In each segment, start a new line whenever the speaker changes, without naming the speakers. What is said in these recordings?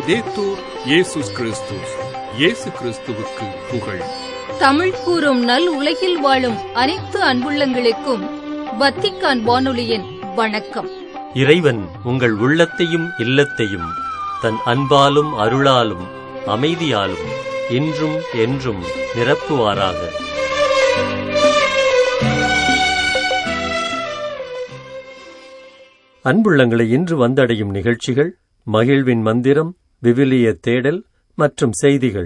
லவ்தேத்தூர் இயேசுஸ் கிறிஸ்துஸ் இயேசு கிறிஸ்துவுக்கு புகழ்
தமிழ் கூறும் நல் உலகில் வாழும் அனைத்து அன்புள்ளங்களுக்கும் வத்திக்கான் வானொலியின் வணக்கம்
இறைவன் உங்கள் உள்ளத்தையும் இல்லத்தையும் தன் அன்பாலும் அருளாலும் அமைதியாலும் இன்றும் என்றும் நிரப்புவாராக அன்புள்ளங்களை இன்று வந்தடையும் நிகழ்ச்சிகள் மகிழ்வின் மந்திரம் விவிலிய தேடல் மற்றும் செய்திகள்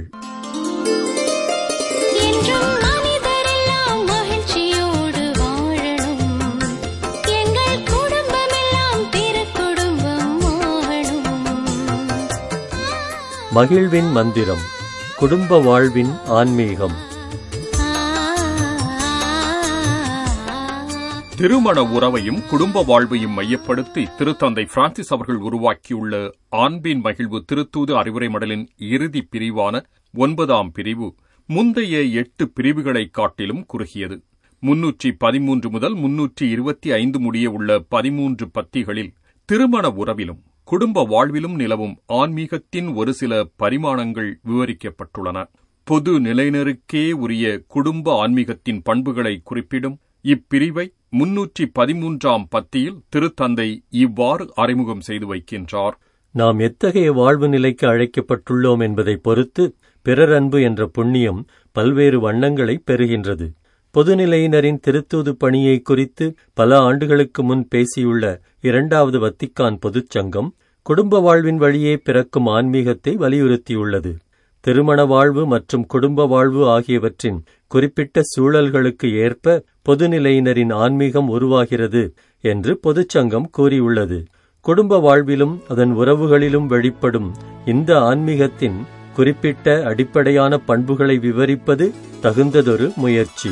என்றும் மனிதரெல்லாம் மகிழ்ச்சியோடு வாழணும் எங்கள் குடும்பமெல்லாம் திருக்குடும்பம் ஆகணும்
மகிழ்வின் மந்திரம் குடும்ப வாழ்வின் ஆன்மீகம்
திருமண உறவையும் குடும்ப வாழ்வையும் மையப்படுத்தி திருத்தந்தை பிரான்சிஸ் அவர்கள் உருவாக்கியுள்ள ஆண்பின் மகிழ்வு திருத்தூது அறிவுரை மடலின் இறுதி பிரிவான ஒன்பதாம் பிரிவு முந்தைய எட்டு பிரிவுகளைக் காட்டிலும் குறுகியது முன்னூற்றி பதிமூன்று முதல் முன்னூற்றி இருபத்தி ஐந்து முடிய உள்ள பதிமூன்று பத்திகளில் திருமண உறவிலும் குடும்ப வாழ்விலும் நிலவும் ஆன்மீகத்தின் ஒரு சில பரிமாணங்கள் விவரிக்கப்பட்டுள்ளன பொது நிலையினருக்கே உரிய குடும்ப ஆன்மீகத்தின் பண்புகளை குறிப்பிடும் இப்பிரிவை முன்னூற்றி பதிமூன்றாம் பத்தியில் திருத்தந்தை இவ்வாறு அறிமுகம் செய்து வைக்கின்றார்
நாம் எத்தகைய வாழ்வு நிலைக்கு அழைக்கப்பட்டுள்ளோம் என்பதை பொறுத்து பிறர் அன்பு என்ற புண்ணியம் பல்வேறு வண்ணங்களை பெறுகின்றது பொதுநிலையினரின் திருத்தூது பணியை குறித்து பல ஆண்டுகளுக்கு முன் பேசியுள்ள இரண்டாவது வத்திக்கான் பொதுச்சங்கம் குடும்ப வாழ்வின் வழியே பிறக்கும் ஆன்மீகத்தை வலியுறுத்தியுள்ளது திருமண வாழ்வு மற்றும் குடும்ப வாழ்வு ஆகியவற்றின் குறிப்பிட்ட சூழல்களுக்கு ஏற்ப பொதுநிலையினரின் ஆன்மீகம் உருவாகிறது என்று பொதுச்சங்கம் கூறியுள்ளது குடும்ப வாழ்விலும் அதன் உறவுகளிலும் வெளிப்படும் இந்த ஆன்மீகத்தின் குறிப்பிட்ட அடிப்படையான பண்புகளை விவரிப்பது தகுந்ததொரு முயற்சி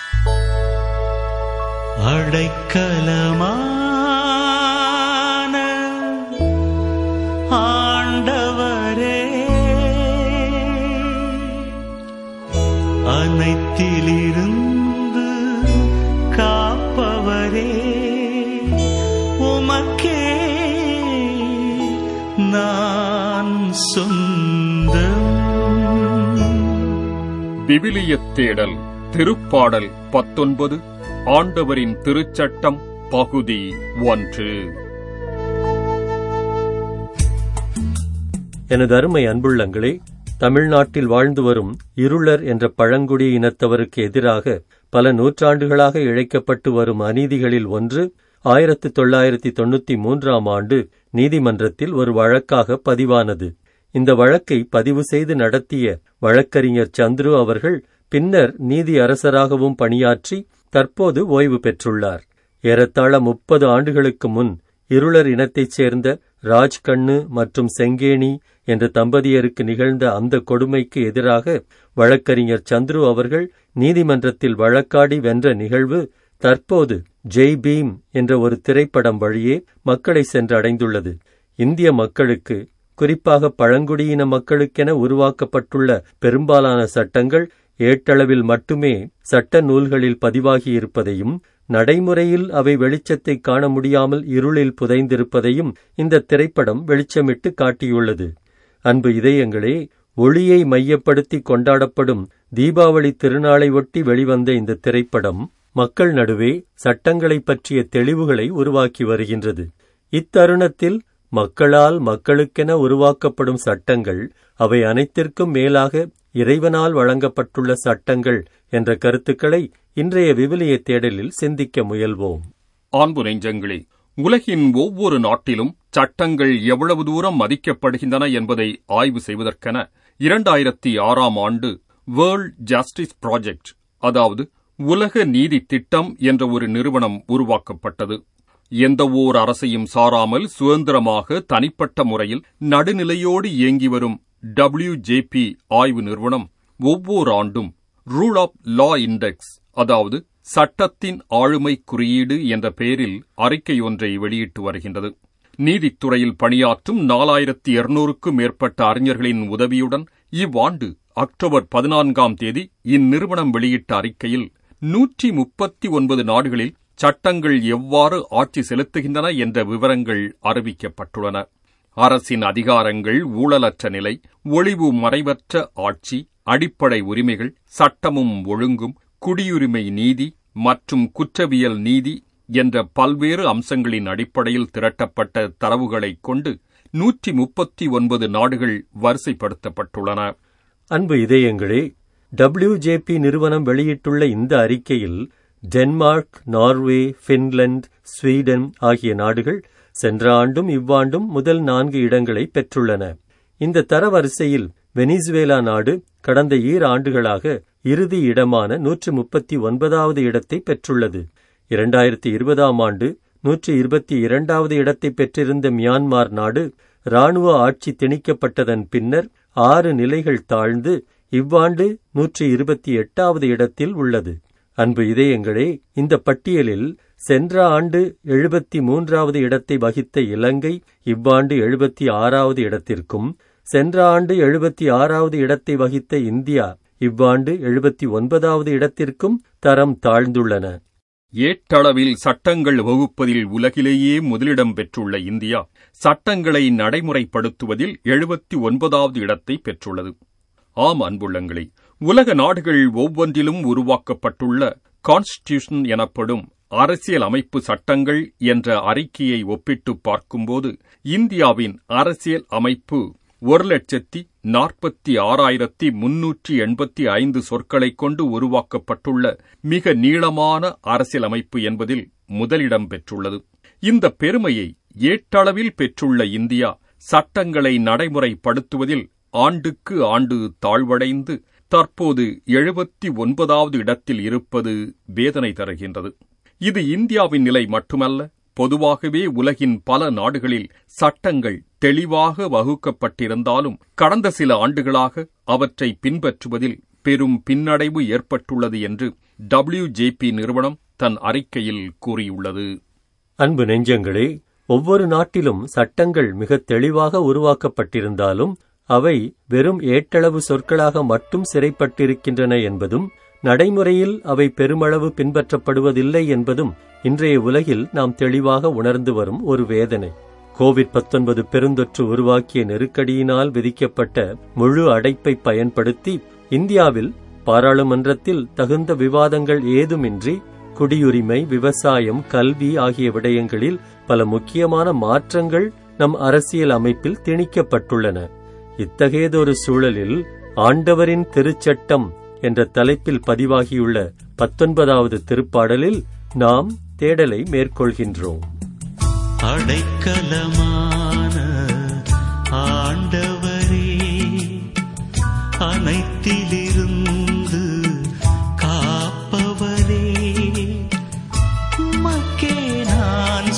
அடைக்கலமான ஆண்டவரே அனைத்திலிருந்து காப்பவரே உமக்கே நான் சொந்தம்
விவிலியத் தேடல் திருப்பாடல் பத்தொன்பது ஆண்டவரின் திருச்சட்டம் பகுதி ஒன்று
எனது அருமை அன்புள்ளங்களே தமிழ்நாட்டில் வாழ்ந்து வரும் இருளர் என்ற பழங்குடி இனத்தவருக்கு எதிராக பல நூற்றாண்டுகளாக இழைக்கப்பட்டு வரும் அநீதிகளில் ஒன்று ஆயிரத்து தொள்ளாயிரத்தி தொண்ணூத்தி மூன்றாம் ஆண்டு நீதிமன்றத்தில் ஒரு வழக்காக பதிவானது இந்த வழக்கை பதிவு செய்து நடத்திய வழக்கறிஞர் சந்துரு அவர்கள் பின்னர் நீதி அரசராகவும் பணியாற்றி தற்போது ஓய்வு பெற்றுள்ளார் ஏறத்தாழ முப்பது ஆண்டுகளுக்கு முன் இருளர் இனத்தைச் சேர்ந்த ராஜ்கண்ணு மற்றும் செங்கேணி என்ற தம்பதியருக்கு நிகழ்ந்த அந்த கொடுமைக்கு எதிராக வழக்கறிஞர் சந்துரு அவர்கள் நீதிமன்றத்தில் வழக்காடி வென்ற நிகழ்வு தற்போது ஜெய் பீம் என்ற ஒரு திரைப்படம் வழியே மக்களை சென்றடைந்துள்ளது இந்திய மக்களுக்கு குறிப்பாக பழங்குடியின மக்களுக்கென உருவாக்கப்பட்டுள்ள பெரும்பாலான சட்டங்கள் ஏட்டளவில் மட்டுமே சட்ட நூல்களில் பதிவாகியிருப்பதையும் நடைமுறையில் அவை வெளிச்சத்தை காண முடியாமல் இருளில் புதைந்திருப்பதையும் இந்த திரைப்படம் வெளிச்சமிட்டு காட்டியுள்ளது அன்பு இதயங்களே ஒளியை மையப்படுத்தி கொண்டாடப்படும் தீபாவளி திருநாளை ஒட்டி வெளிவந்த இந்த திரைப்படம் மக்கள் நடுவே சட்டங்களைப் பற்றிய தெளிவுகளை உருவாக்கி வருகின்றது இத்தருணத்தில் மக்களால் மக்களுக்கென உருவாக்கப்படும் சட்டங்கள் அவை அனைத்திற்கும் மேலாக இறைவனால் வழங்கப்பட்டுள்ள சட்டங்கள் என்ற கருத்துக்களை இன்றைய விவிலிய தேடலில் சிந்திக்க முயல்வோம்
அன்பு நெஞ்சங்களே உலகின் ஒவ்வொரு நாட்டிலும் சட்டங்கள் எவ்வளவு தூரம் மதிக்கப்படுகின்றன என்பதை ஆய்வு செய்வதற்கென இரண்டாயிரத்தி ஆறாம் ஆண்டு வேர்ல்ட் ஜஸ்டிஸ் ப்ராஜெக்ட் அதாவது உலக நீதி திட்டம் என்ற ஒரு நிறுவனம் உருவாக்கப்பட்டது எந்த ஓர் அரசையும் சாராமல் சுதந்திரமாக தனிப்பட்ட முறையில் நடுநிலையோடு இயங்கி வரும் டபிள்யூஜேபி ஆய்வு நிறுவனம் ஒவ்வொரு ஆண்டும் ரூல் ஆப் லா இண்டெக்ஸ் அதாவது சட்டத்தின் ஆளுமை குறியீடு என்ற பெயரில் அறிக்கை ஒன்றை வெளியிட்டு வருகின்றது நீதித்துறையில் பணியாற்றும் நாலாயிரத்தி இருநூறுக்கும் மேற்பட்ட அறிஞர்களின் உதவியுடன் இவ்வாண்டு அக்டோபர் பதினான்காம் தேதி இந்நிறுவனம் வெளியிட்ட அறிக்கையில் நூற்றி முப்பத்தி ஒன்பது நாடுகளில் சட்டங்கள் எவ்வாறு ஆட்சி செலுத்துகின்றன என்ற விவரங்கள் அறிவிக்கப்பட்டுள்ளன அரசின் அதிகாரங்கள் ஊழலற்ற நிலை ஒளிவு மறைவற்ற ஆட்சி அடிப்படை உரிமைகள் சட்டமும் ஒழுங்கும் குடியுரிமை நீதி மற்றும் குற்றவியல் நீதி என்ற பல்வேறு அம்சங்களின் அடிப்படையில் திரட்டப்பட்ட தரவுகளைக் கொண்டு நூற்றி முப்பத்தி ஒன்பது நாடுகள் வரிசைப்படுத்தப்பட்டுள்ளன
அன்பு இதயங்களே WJP நிறுவனம் வெளியிட்டுள்ள இந்த அறிக்கையில் டென்மார்க் நார்வே பின்லாந்து ஸ்வீடன் ஆகிய நாடுகள் சென்ற ஆண்டும் இவ்வாண்டும் முதல் நான்கு இடங்களை பெற்றுள்ளன இந்த தரவரிசையில் வெனிசுவேலா நாடு கடந்த ஈர ஆண்டுகளாக இறுதி இடமான நூற்று முப்பத்தி ஒன்பதாவது இடத்தை பெற்றுள்ளது இரண்டாயிரத்தி இருபதாம் ஆண்டு நூற்றி இருபத்தி இரண்டாவது இடத்தை பெற்றிருந்த மியான்மார் நாடு ராணுவ ஆட்சி திணிக்கப்பட்டதன் பின்னர் ஆறு நிலைகள் தாழ்ந்து இவ்வாண்டு நூற்றி இருபத்தி எட்டாவது இடத்தில் உள்ளது அன்பு இதயங்களே இந்த பட்டியலில் சென்ற ஆண்டு எழுபத்தி மூன்றாவது இடத்தை வகித்த இலங்கை இவ்வாண்டு எழுபத்தி ஆறாவது இடத்திற்கும் சென்ற ஆண்டு எழுபத்தி ஆறாவது இடத்தை வகித்த இந்தியா இவ்வாண்டு எழுபத்தி ஒன்பதாவது இடத்திற்கும் தரம் தாழ்ந்துள்ளன
ஏட்டளவில் சட்டங்கள் வகுப்பதில் உலகிலேயே முதலிடம் பெற்றுள்ள இந்தியா சட்டங்களை நடைமுறைப்படுத்துவதில் எழுபத்தி ஒன்பதாவது இடத்தை பெற்றுள்ளது ஆம் அன்புள்ளங்களே உலக நாடுகள் ஒவ்வொன்றிலும் உருவாக்கப்பட்டுள்ள கான்ஸ்டிடியூஷன் எனப்படும் அரசியல் அமைப்பு சட்டங்கள் என்ற அறிக்கையை ஒப்பிட்டு பார்க்கும்போது இந்தியாவின் அரசியல் அமைப்பு ஒரு லட்சத்தி நாற்பத்தி ஆறாயிரத்தி முன்னூற்றி எண்பத்தி ஐந்து சொற்களைக் கொண்டு உருவாக்கப்பட்டுள்ள மிக நீளமான அரசியலமைப்பு என்பதில் முதலிடம் பெற்றுள்ளது இந்த பெருமையை ஏட்டளவில் பெற்றுள்ள இந்தியா சட்டங்களை நடைமுறைப்படுத்துவதில் ஆண்டுக்கு ஆண்டு தாழ்வடைந்து தற்போது எழுபத்தி ஒன்பதாவது இடத்தில் இருப்பது வேதனை தருகின்றது இது இந்தியாவின் நிலை மட்டுமல்ல பொதுவாகவே உலகின் பல நாடுகளில் சட்டங்கள் தெளிவாக வகுக்கப்பட்டிருந்தாலும் கடந்த சில ஆண்டுகளாக அவற்றை பின்பற்றுவதில் பெரும் பின்னடைவு ஏற்பட்டுள்ளது என்று டபிள்யூஜேபி நிறுவனம் தன் அறிக்கையில் கூறியுள்ளது
அன்பு நெஞ்சங்களே ஒவ்வொரு நாட்டிலும் சட்டங்கள் மிக தெளிவாக உருவாக்கப்பட்டிருந்தாலும் அவை வெறும் ஏட்டளவு சொற்களாக மட்டும் சிறைப்பட்டிருக்கின்றன என்பதும் நடைமுறையில் அவை பெருமளவு பின்பற்றப்படுவதில்லை என்பதும் இன்றைய உலகில் நாம் தெளிவாக உணர்ந்து வரும் ஒரு வேதனை கோவிட் பத்தொன்பது பெருந்தொற்று உருவாக்கிய நெருக்கடியினால் விதிக்கப்பட்ட முழு அடைப்பை பயன்படுத்தி இந்தியாவில் பாராளுமன்றத்தில் தகுந்த விவாதங்கள் ஏதுமின்றி குடியுரிமை விவசாயம் கல்வி ஆகிய விடயங்களில் பல முக்கியமான மாற்றங்கள் நம் அரசியல் அமைப்பில் திணிக்கப்பட்டுள்ளன இத்தகையதொரு சூழலில் ஆண்டவரின் திருச்சட்டம் என்ற தலைப்பில் பதிவாகியுள்ள பத்தொன்பதாவது திருப்பாடலில் நாம் தேடலை மேற்கொள்கின்றோம்
அடைக்கலமான ஆண்டவரே அனைத்திலிருந்து காப்பவரே உமக்கே நான்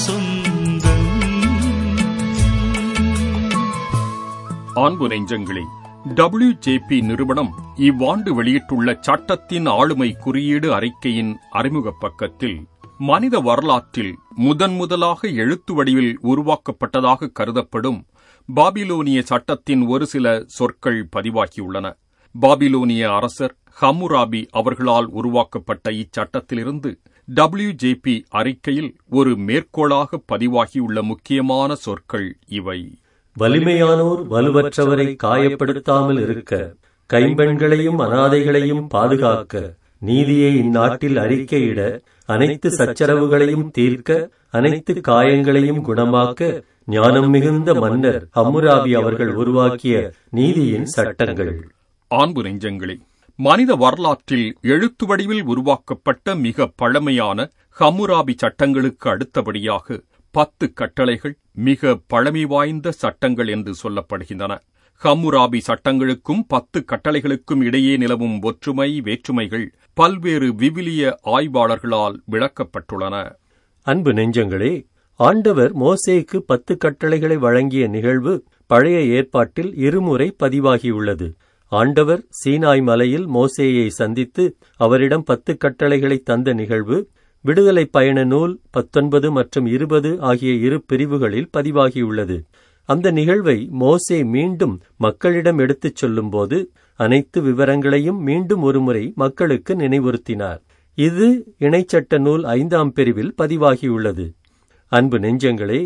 சொந்தம்
அன்பு நெஞ்சங்களே டபிள்யூஜேபி நிறுவனம் இவ்வாண்டு வெளியிட்டுள்ள சட்டத்தின் ஆளுமை குறியீடு அறிக்கையின் அறிமுகப் பக்கத்தில் மனித வரலாற்றில் முதன் முதலாக எழுத்து வடிவில் உருவாக்கப்பட்டதாக கருதப்படும் பாபிலோனிய சட்டத்தின் ஒரு சில சொற்கள் பதிவாகியுள்ளன பாபிலோனிய அரசர் ஹம்முராபி அவர்களால் உருவாக்கப்பட்ட இச்சட்டத்திலிருந்து டபிள்யூஜேபி அறிக்கையில் ஒரு மேற்கோளாக பதிவாகியுள்ள முக்கியமான சொற்கள் இவை
வலிமையானோர் வலுவற்றவரை காயப்படுத்தாமல் இருக்க கைம்பெண்களையும் அனாதைகளையும் பாதுகாக்க நீதியை இந்நாட்டில் அறிக்கையிட அனைத்து சச்சரவுகளையும் தீர்க்க அனைத்து காயங்களையும் குணமாக்க ஞானம் மிகுந்த மன்னர் ஹம்முராபி அவர்கள் உருவாக்கிய நீதியின் சட்டங்கள்
ஆண்பு நெஞ்சங்களே மனித வரலாற்றில் எழுத்து வடிவில் உருவாக்கப்பட்ட மிக பழமையான ஹம்முராபி சட்டங்களுக்கு அடுத்தபடியாக பத்து கட்டளைகள் மிக பழமை வாய்ந்த சட்டங்கள் என்று சொல்லப்படுகின்றன ஹம்முராபி சட்டங்களுக்கும் பத்து கட்டளைகளுக்கும் இடையே நிலவும் ஒற்றுமை வேற்றுமைகள் பல்வேறு விவிலிய ஆய்வாளர்களால் விளக்கப்பட்டுள்ளன
அன்பு நெஞ்சங்களே ஆண்டவர் மோசேக்கு பத்து கட்டளைகளை வழங்கிய நிகழ்வு பழைய ஏற்பாட்டில் இருமுறை பதிவாகியுள்ளது ஆண்டவர் சீனாய் மலையில் மோசேயை சந்தித்து அவரிடம் பத்து கட்டளைகளை தந்த நிகழ்வு விடுதலை பயண நூல் பத்தொன்பது மற்றும் இருபது ஆகிய இரு பிரிவுகளில் பதிவாகியுள்ளது அந்த நிகழ்வை மோசே மீண்டும் மக்களிடம் எடுத்துச் சொல்லும்போது அனைத்து விவரங்களையும் மீண்டும் ஒருமுறை மக்களுக்கு நினைவுறுத்தினார் இது இணைச்சட்ட நூல் ஐந்தாம் பிரிவில் பதிவாகியுள்ளது அன்பு நெஞ்சங்களே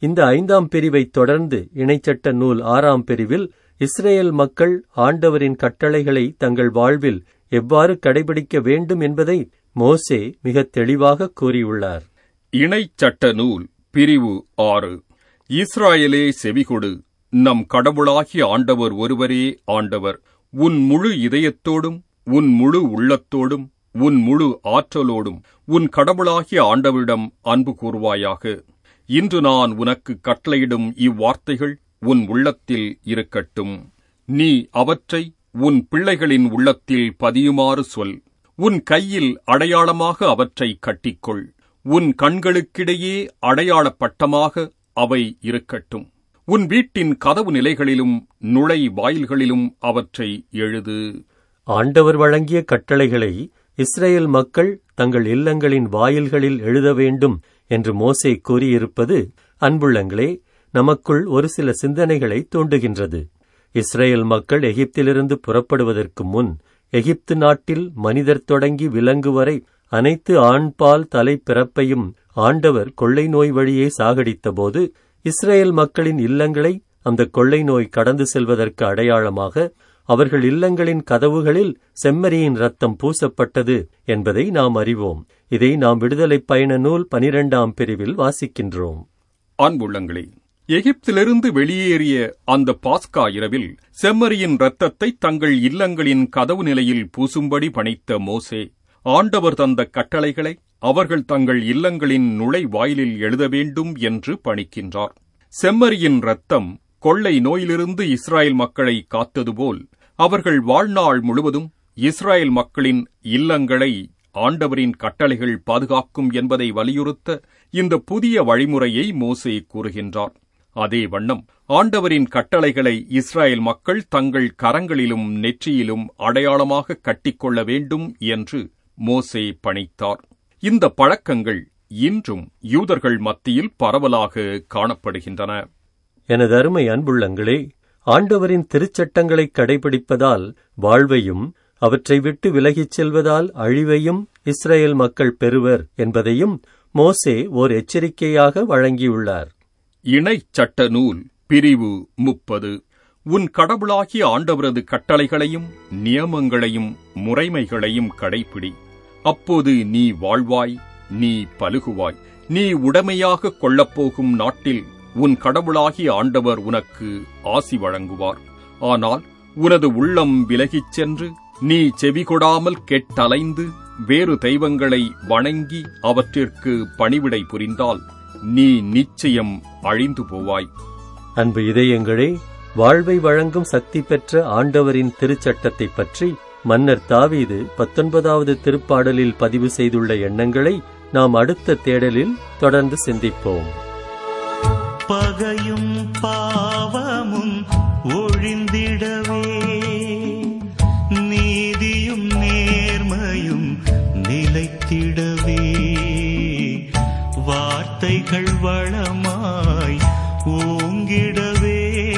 இந்த ஐந்தாம் பிரிவைத் தொடர்ந்து இணைச்சட்ட நூல் ஆறாம் பிரிவில் இஸ்ரேல் மக்கள் ஆண்டவரின் கட்டளைகளை தங்கள் வாழ்வில் எவ்வாறு கடைபிடிக்க வேண்டும் என்பதை மோசே மிகத் தெளிவாக கூறியுள்ளார்
இணைச்சட்ட நூல் பிரிவு ஆறு இஸ்ராயலே செவிகொடு நம் கடவுளாகிய ஆண்டவர் ஒருவரே ஆண்டவர் உன் முழு இதயத்தோடும் உன் முழு உள்ளத்தோடும் உன் முழு ஆற்றலோடும் உன் கடவுளாகிய ஆண்டவரிடம் அன்பு கூர்வாயாக இன்று நான் உனக்கு கட்டளையிடும் இவ்வார்த்தைகள் உன் உள்ளத்தில் இருக்கட்டும் நீ அவற்றை உன் பிள்ளைகளின் உள்ளத்தில் பதியுமாறு சொல் உன் கையில் அடையாளமாக அவற்றை கட்டிக்கொள் உன் கண்களுக்கிடையே அடையாளப்பட்டமாக அவை இருக்கட்டும் உன் வீட்டின் கதவு நிலைகளிலும் நுழை வாயில்களிலும் அவற்றை எழுது
ஆண்டவர் வழங்கிய கட்டளைகளை இஸ்ரேல் மக்கள் தங்கள் இல்லங்களின் வாயில்களில் எழுத வேண்டும் என்று மோசே கூறியிருப்பது அன்புள்ளங்களே நமக்குள் ஒரு சில சிந்தனைகளை தூண்டுகின்றது இஸ்ரேல் மக்கள் எகிப்திலிருந்து புறப்படுவதற்கு முன் எகிப்து நாட்டில் மனிதர் தொடங்கி விலங்கு வரை அனைத்து ஆண்பால் தலைப்பிறப்பையும் ஆண்டவர் கொள்ளை நோய் வழியே சாகடித்தபோது இஸ்ரேல் மக்களின் இல்லங்களை அந்த கொள்ளை நோய் கடந்து செல்வதற்கு அடையாளமாக அவர்கள் இல்லங்களின் கதவுகளில் செம்மறியின் ரத்தம் பூசப்பட்டது என்பதை நாம் அறிவோம் இதை நாம் விடுதலை பயண நூல் பனிரெண்டாம் பிரிவில் வாசிக்கின்றோம்
அன்புள்ளங்களே எகிப்திலிருந்து வெளியேறிய அந்த பாஸ்கா இரவில் செம்மறியின் இரத்தத்தை தங்கள் இல்லங்களின் கதவு நிலையில் பூசும்படி பணித்த மோசே ஆண்டவர் தந்த கட்டளைகளை அவர்கள் தங்கள் இல்லங்களின் நுழைவாயிலில் எழுத வேண்டும் என்று பணிக்கின்றார் செம்மறியின் இரத்தம் கொள்ளை நோயிலிருந்து இஸ்ராயல் மக்களை காத்ததுபோல் அவர்கள் வாழ்நாள் முழுவதும் இஸ்ராயல் மக்களின் இல்லங்களை ஆண்டவரின் கட்டளைகள் பாதுகாக்கும் என்பதை வலியுறுத்த இந்த புதிய வழிமுறையை மோசே கூறுகின்றார் அதே வண்ணம் ஆண்டவரின் கட்டளைகளை இஸ்ராயல் மக்கள் தங்கள் கரங்களிலும் நெற்றியிலும் அடையாளமாக கட்டிக்கொள்ள வேண்டும் என்று மோசே பணித்தார் இந்த பழக்கங்கள் இன்றும் யூதர்கள் மத்தியில் பரவலாக காணப்படுகின்றன
எனது அருமை அன்புள்ளங்களே ஆண்டவரின் திருச்சட்டங்களை கடைபிடிப்பதால் வாழ்வையும் அவற்றை விட்டு விலகிச் செல்வதால் அழிவையும் இஸ்ரேல் மக்கள் பெறுவர் என்பதையும் மோசே ஓர் எச்சரிக்கையாக வழங்கியுள்ளார்
இணைச்சட்ட நூல் பிரிவு முப்பது உன் கடவுளாகிய ஆண்டவரது கட்டளைகளையும் நியமங்களையும் முறைமைகளையும் கடைப்பிடி அப்போது நீ வாழ்வாய் நீ பலுகுவாய் நீ உடமையாக கொள்ளப்போகும் நாட்டில் உன் கடவுளாகிய ஆண்டவர் உனக்கு ஆசி வழங்குவார் ஆனால் உனது உள்ளம் விலகிச் சென்று நீ செவிகொடாமல் கெட்டலைந்து வேறு தெய்வங்களை வணங்கி அவற்றிற்கு பணிவிடை புரிந்தால் நீ நிச்சயம் அழிந்து போவாய்
அன்பு இதயங்களே வாழ்வை வழங்கும் சக்தி பெற்ற ஆண்டவரின் திருச்சட்டத்தைப் பற்றி மன்னர் தாவீது பத்தொன்பதாவது திருப்பாடலில் பதிவு செய்துள்ள எண்ணங்களை நாம் அடுத்த தேடலில் தொடர்ந்து சிந்திப்போம்
பகையும் பாவமும் ஒழிந்திடவே நீதியும் நேர்மையும் நிலைத்திடவே வார்த்தைகள் வளமாய் ஓங்கிடவே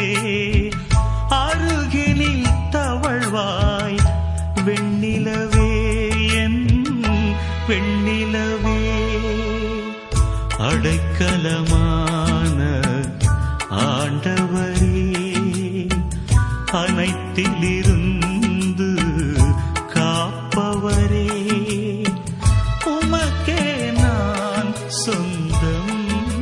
அருகினில் தவழ்வாய் வெண்ணிலவே என் வெண்ணிலவே அடைக்கலமான ஆண்டவரே அனைத்திலிருந்து காப்பவரே உமக்கே நான் சொந்தம்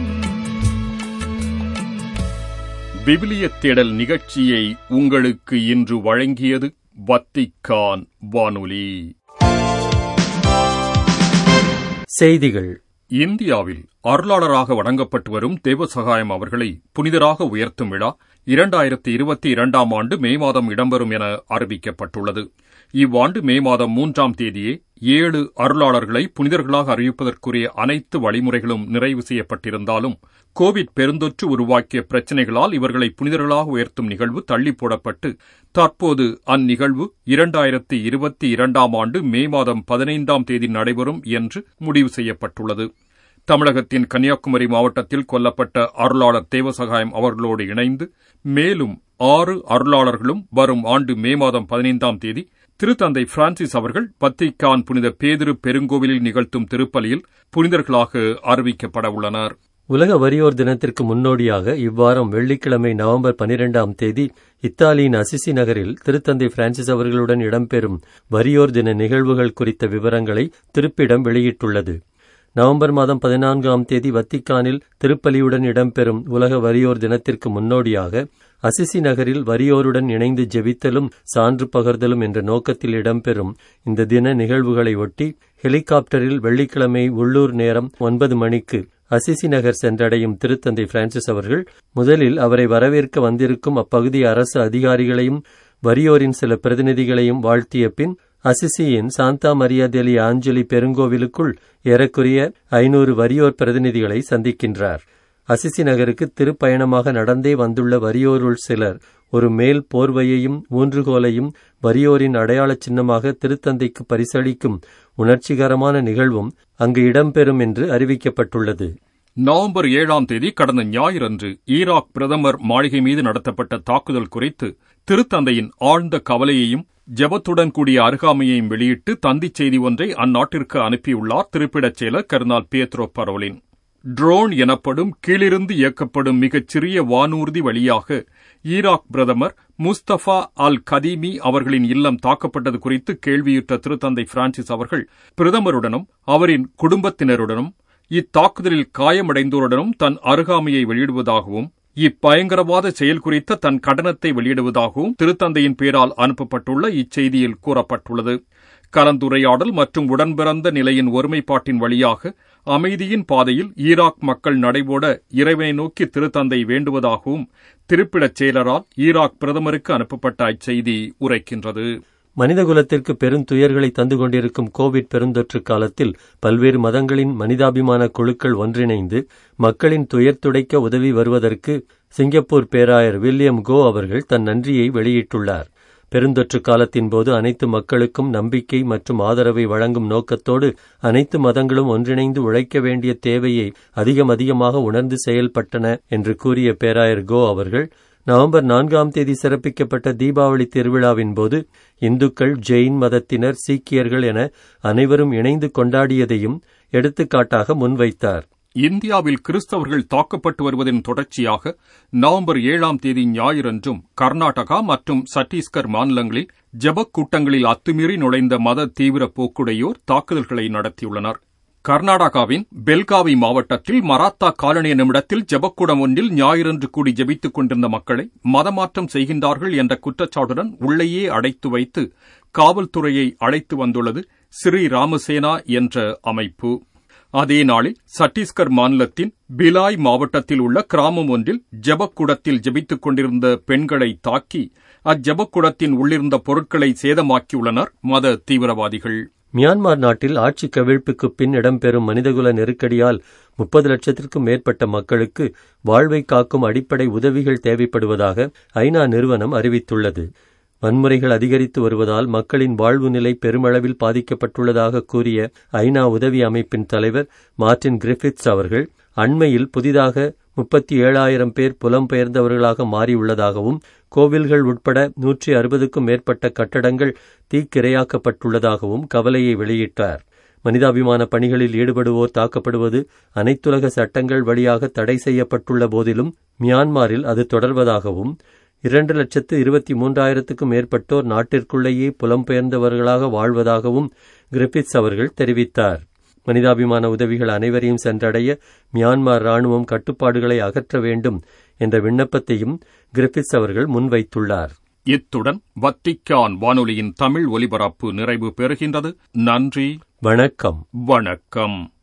விவிலிய தேடல் நிகழ்ச்சியை உங்களுக்கு இன்று வழங்கியது வத்திக்கான் வானொலி
செய்திகள்
இந்தியாவில் அருளாளராக வழங்கப்பட்டு வரும் தேவசகாயம் அவர்களை புனிதராக உயர்த்தும் விழா இரண்டாயிரத்தி இருபத்தி இரண்டாம் ஆண்டு மே மாதம் இடம்பெறும் என அறிவிக்கப்பட்டுள்ளது இவ்வாண்டு மே மாதம் மூன்றாம் தேதியே ஏழு அருளாளர்களை புனிதர்களாக அறிவிப்பதற்குரிய அனைத்து வழிமுறைகளும் நிறைவு செய்யப்பட்டிருந்தாலும் கோவிட் பெருந்தொற்று உருவாக்கிய பிரச்சினைகளால் இவர்களை புனிதர்களாக உயர்த்தும் நிகழ்வு தள்ளி போடப்பட்டு தற்போது அந்நிகழ்வு இரண்டாயிரத்தி இருபத்தி இரண்டாம் ஆண்டு மே மாதம் பதினைந்தாம் தேதி நடைபெறும் என்று முடிவு செய்யப்பட்டுள்ளது தமிழகத்தின் கன்னியாகுமரி மாவட்டத்தில் கொல்லப்பட்ட அருளாளர் தேவசகாயம் அவர்களோடு இணைந்து மேலும் ஆறு அருளாளர்களும் வரும் ஆண்டு மே மாதம் பதினைந்தாம் தேதி திருத்தந்தை பிரான்சிஸ் அவர்கள் பத்திக்கான் புனித பேதிரு பெருங்கோவிலில் நிகழ்த்தும் திருப்பலியில் புனிதர்களாக அறிவிக்கப்பட உள்ளனர்
உலக வறியோர் தினத்திற்கு முன்னோடியாக இவ்வாரம் வெள்ளிக்கிழமை நவம்பர் பனிரெண்டாம் தேதி இத்தாலியின் அசிசி நகரில் திருத்தந்தை பிரான்சிஸ் அவர்களுடன் இடம்பெறும் வறியோர் தின நிகழ்வுகள் குறித்த விவரங்களை திருப்பிடம் வெளியிட்டுள்ளது நவம்பர் மாதம் பதினான்காம் தேதி வத்திக்கானில் திருப்பலியுடன் இடம்பெறும் உலக வறியோர் தினத்திற்கு முன்னோடியாக அசிசி நகரில் வறியோருடன் இணைந்து ஜெபித்தலும் சான்று பகர்தலும் என்ற நோக்கத்தில் இடம்பெறும் இந்த தின நிகழ்வுகளை ஒட்டி ஹெலிகாப்டரில் வெள்ளிக்கிழமை உள்ளூர் நேரம் ஒன்பது மணிக்கு அசிசி நகர் சென்றடையும் திருத்தந்தை பிரான்சிஸ் அவர்கள் முதலில் அவரை வரவேற்க வந்திருக்கும் அப்பகுதி அரசு அதிகாரிகளையும் வறியோரின் சில பிரதிநிதிகளையும் வாழ்த்திய பின் அசிசியின் சாந்தா மரியா டெலி ஆஞ்சலி பெருங்கோவிலுக்குள் ஏறக்குறைய ஐநூறு வறியோர் பிரதிநிதிகளை சந்திக்கின்றார் அசிசி நகருக்கு திருப்பயணமாக நடந்தே வந்துள்ள வறியோருள் சிலர் ஒரு மேல் போர்வையையும் ஊன்றுகோலையும் வறியோரின் அடையாளச் சின்னமாக திருத்தந்தைக்கு பரிசளிக்கும் உணர்ச்சிகரமான நிகழ்வும் அங்கு இடம்பெறும் என்று அறிவிக்கப்பட்டுள்ளது
நவம்பர் ஏழாம் தேதி கடந்த ஞாயிறன்று ஈராக் பிரதமர் மாளிகை மீது நடத்தப்பட்ட தாக்குதல் குறித்து திருத்தந்தையின் ஆழ்ந்த கவலையையும் ஜெபத்துடன் கூடிய அருகாமையையும் வெளியிட்டு தந்திச் செய்தி ஒன்றை அந்நாட்டிற்கு அனுப்பியுள்ளார் திருப்பிடச் செயலர் கர்னால் பியத்ரோ பரோலின் ட்ரோன் எனப்படும் கீழிருந்து இயக்கப்படும் மிகச் சிறிய வானூர்தி வழியாக ஈராக் பிரதமர் முஸ்தபா அல் கதீமி அவர்களின் இல்லம் தாக்கப்பட்டது குறித்து கேள்வியுற்ற திருத்தந்தை பிரான்சிஸ் அவர்கள் பிரதமருடனும் அவரின் குடும்பத்தினருடனும் இத்தாக்குதலில் காயமடைந்தோருடனும் தன் அருகாமையை வெளியிடுவதாகவும் இப்பயங்கரவாத செயல் குறித்த தன் கடனத்தை வெளியிடுவதாகவும் திருத்தந்தையின் பேரால் அனுப்பப்பட்டுள்ள இச்செய்தியில் கூறப்பட்டுள்ளது கலந்துரையாடல் மற்றும் உடன்பிறந்த நிலையின் ஒருமைப்பாட்டின் வழியாக அமைதியின் பாதையில் ஈராக் மக்கள் நடைபோட இறைவனை நோக்கி திருத்தந்தை வேண்டுவதாகவும் திருப்பிடச் செயலரால் ஈராக் பிரதமருக்கு அனுப்பப்பட்ட அச்செய்தி உரைக்கின்றது
மனிதகுலத்திற்கு பெருந்துயர்களை தந்து கொண்டிருக்கும் கோவிட் பெருந்தொற்று காலத்தில் பல்வேறு மதங்களின் மனிதாபிமான குழுக்கள் ஒன்றிணைந்து மக்களின் துயர் துடைக்க உதவி வருவதற்கு சிங்கப்பூர் பேராயர் வில்லியம் கோ அவர்கள் தன் நன்றியை வெளியிட்டுள்ளார் பெருந்தொற்று காலத்தின் போது அனைத்து மக்களுக்கும் நம்பிக்கை மற்றும் ஆதரவை வழங்கும் நோக்கத்தோடு அனைத்து மதங்களும் ஒன்றிணைந்து உழைக்க வேண்டிய தேவையை அதிகம் அதிகமாக உணர்ந்து செயல்பட்டன என்று கூறிய பேராயர் கோ அவர்கள் நவம்பர் நான்காம் தேதி சிறப்பிக்கப்பட்ட தீபாவளி திருவிழாவின் போது இந்துக்கள் ஜெயின் மதத்தினர் சீக்கியர்கள் என அனைவரும் இணைந்து கொண்டாடியதையும் எடுத்துக்காட்டாக முன்வைத்தார்
இந்தியாவில் கிறிஸ்தவர்கள் தாக்கப்பட்டு வருவதன் தொடர்ச்சியாக நவம்பர் ஏழாம் தேதி ஞாயிறன்றும் கர்நாடகா மற்றும் சத்தீஸ்கர் மாநிலங்களில் ஜபக் கூட்டங்களில் அத்துமீறி நுழைந்த மத தீவிர போக்குடையோர் தாக்குதல்களை நடத்தியுள்ளனர் கர்நாடகாவின் பெல்காவி மாவட்டத்தில் மராத்தா காலனி என்னுமிடத்தில் ஜபக்கூடம் ஒன்றில் ஞாயிறன்று கூடி ஜெபித்துக் கொண்டிருந்த மக்களை மதமாற்றம் செய்கின்றார்கள் என்ற குற்றச்சாட்டுடன் உள்ளேயே அடைத்து வைத்து காவல்துறையை அழைத்து வந்துள்ளது ஸ்ரீ ராமசேனா என்ற அமைப்பு அதே நாளில் சத்தீஸ்கர் மாநிலத்தின் பிலாய் மாவட்டத்தில் உள்ள கிராமம் ஒன்றில் ஜபக்குடத்தில் ஜெபித்துக் கொண்டிருந்த பெண்களை தாக்கி அஜபக்குடத்தின் உள்ளிருந்த பொருட்களை சேதமாக்கியுள்ளனர் மத தீவிரவாதிகள்
மியான்மர் நாட்டில் ஆட்சி கவிழ்ப்புக்கு பின் இடம்பெறும் மனிதகுல நெருக்கடியால் முப்பது லட்சத்திற்கும் மேற்பட்ட மக்களுக்கு வாழ்வை காக்கும் அடிப்படை உதவிகள் தேவைப்படுவதாக ஐநா நிறுவனம் அறிவித்துள்ளது வன்முறைகள் அதிகரித்து வருவதால் மக்களின் வாழ்வு நிலை பெருமளவில் பாதிக்கப்பட்டுள்ளதாக கூறிய ஐநா உதவி அமைப்பின் தலைவர் மார்டின் கிரிஃபித்ஸ் அவர்கள் அண்மையில் புதிதாக முப்பத்தி ஏழாயிரம் பேர் புலம்பெயர்ந்தவர்களாக மாறியுள்ளதாகவும் கோவில்கள் உட்பட நூற்றி அறுபதுக்கும் மேற்பட்ட கட்டடங்கள் தீக்கிரையாக்கப்பட்டுள்ளதாகவும் கவலையை வெளியிட்டார் மனிதாபிமான பணிகளில் ஈடுபடுவோர் தாக்கப்படுவது அனைத்துலக சட்டங்கள் வழியாக தடை செய்யப்பட்டுள்ள போதிலும் மியான்மாரில் அது தொடர்வதாகவும் இரண்டு லட்சத்து இருபத்தி மூன்றாயிரத்துக்கும் மேற்பட்டோர் நாட்டிற்குள்ளேயே புலம்பெயர்ந்தவர்களாக வாழ்வதாகவும் கிரிபித்ஸ் அவர்கள் தெரிவித்தார் மனிதாபிமான உதவிகள் அனைவரையும் சென்றடைய மியான்மர் ராணுவம் கட்டுப்பாடுகளை அகற்ற வேண்டும் என்ற விண்ணப்பத்தையும் கிரிபித்ஸ் அவர்கள் முன்வைத்துள்ளார்
இத்துடன் வத்திக்கான் வானொலியின் தமிழ் ஒலிபரப்பு நிறைவு பெறுகின்றது நன்றி
வணக்கம்
வணக்கம்